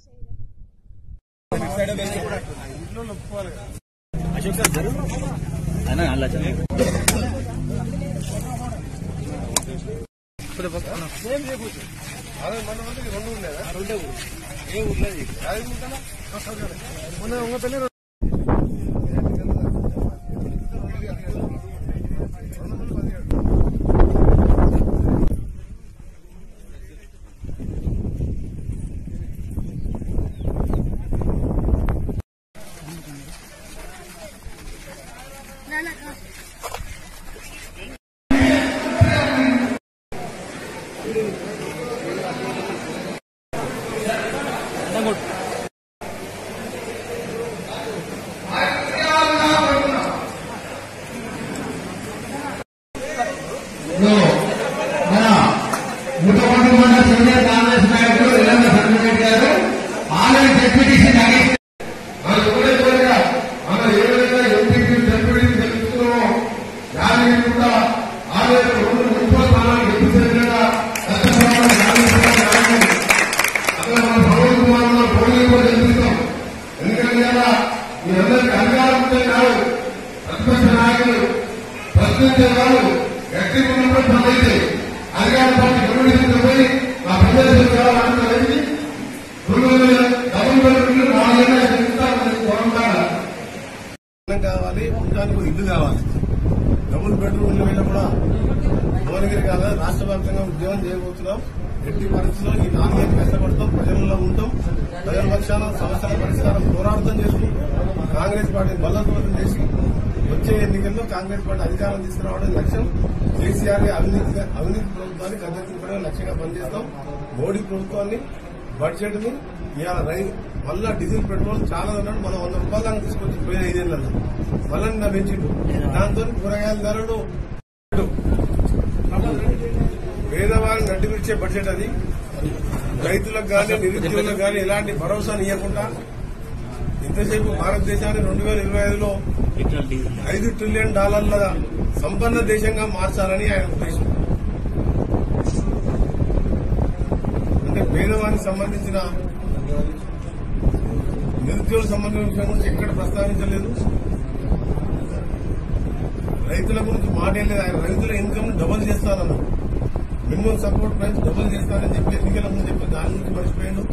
లో మన ముతకొండ మండల సీనియర్ కాంగ్రెస్ నాయకులు ఇల్లంద సర్టిఫికేట్ గారు ఆన్లైన్ డిప్యూటీసీ నాగేశ్వర మన ఒకటే కోరిక మనం ఏ విధంగా ఎంపీపీ డిప్యూటీసీ తెలుస్తున్నామో దానికి కూడా ఆన్లైన్ రెండు మున్సిపల్ స్థానాలు ఎప్పించేట్టుగా కష్టపడాలని నాగేశ్వరరావు నాయకులు అక్కడ మన పవన్ కుమార్ ఉన్న పోలింగ్ కూడా జరిపిస్తాం ఎందుకంటే అలా మీ అందరికీ అధికారం ఉంటే కాదు ప్రతిపక్ష నాయకులు ప్రశ్నించే వాళ్ళు గట్టి ఉన్నప్పుడు పనులైతే అధికార పార్టీ కమ్యూనిస్ట్ పోయి ఆ ప్రజలు కావాలంటే వెళ్ళి రెండు వందల డబుల్ బెడ్రూమ్లు నాలుగైనా చెప్తారు కొనంటారు ఇల్లు కావాలి ఉండడానికి ఒక ఇల్లు కావాలి డబుల్ బెడ్రూమ్ ఇల్లు మీద కూడా భువనగిరి కాదు రాష్ట్ర వ్యాప్తంగా ఉద్యోగం చేయబోతున్నాం ఎట్టి పరిస్థితుల్లో ఈ నాలుగైదు కష్టపడతాం ప్రజల్లో ఉంటాం ప్రజల పక్షాన సమస్యల పరిష్కారం పోరాటం చేసుకుంటూ కాంగ్రెస్ పార్టీ బలోపేతం చేసి వచ్చే ఎన్నికల్లో కాంగ్రెస్ పార్టీ అధికారం తీసుకురావడం లక్ష్యం కేసీఆర్ అవినీతి అవినీతి ప్రభుత్వాన్ని గద్దెత్తించడం లక్ష్యంగా పనిచేస్తాం మోడీ ప్రభుత్వాన్ని బడ్జెట్ ని ఇవాళ రై మళ్ళా డీజిల్ పెట్రోల్ చాలా ఉన్నాడు మనం వంద రూపాయల దాకా తీసుకొచ్చి పోయిన ఐదేళ్లలో మళ్ళా నిన్న పెంచిండు దాంతో కూరగాయల ధరలు పేదవారిని గడ్డి విడిచే బడ్జెట్ అది రైతులకు కానీ నిరుద్యోగులకు కానీ ఎలాంటి భరోసాని ఇవ్వకుండా ఇంతసేపు భారతదేశాన్ని రెండు వేల ఇరవై ఐదులో ఐదు ట్రిలియన్ డాలర్ల సంపన్న దేశంగా మార్చాలని ఆయన ఉద్దేశం అంటే పేదవానికి సంబంధించిన నిరుద్యోగ సంబంధించిన విషయం గురించి ఎక్కడ ప్రస్తావించలేదు రైతుల గురించి మాటే లేదు ఆయన రైతుల ఇన్కమ్ డబుల్ చేస్తానన్నారు మినిమం సపోర్ట్ ప్రైస్ డబుల్ చేస్తానని చెప్పి ఎన్నికల ముందు చెప్పి దాని గురించి మర్చిపోయాడు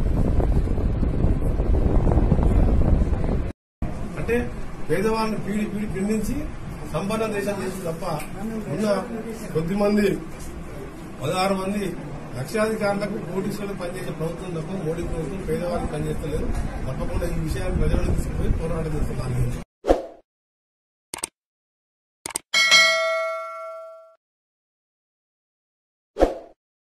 అంటే పేదవాళ్ళని పీడి పీడి పిండించి సంపన్న దేశం చేసి తప్ప ఉన్న కొద్ది మంది పదహారు మంది లక్షాధికారులకు కోటీశ్వరులకు పనిచేసే ప్రభుత్వం తప్ప మోడీ ప్రభుత్వం పేదవాళ్ళకి పనిచేస్తలేదు తప్పకుండా ఈ విషయాన్ని ప్రజలకు తీసుకుపోయి పోరాటం చేస్తున్నారు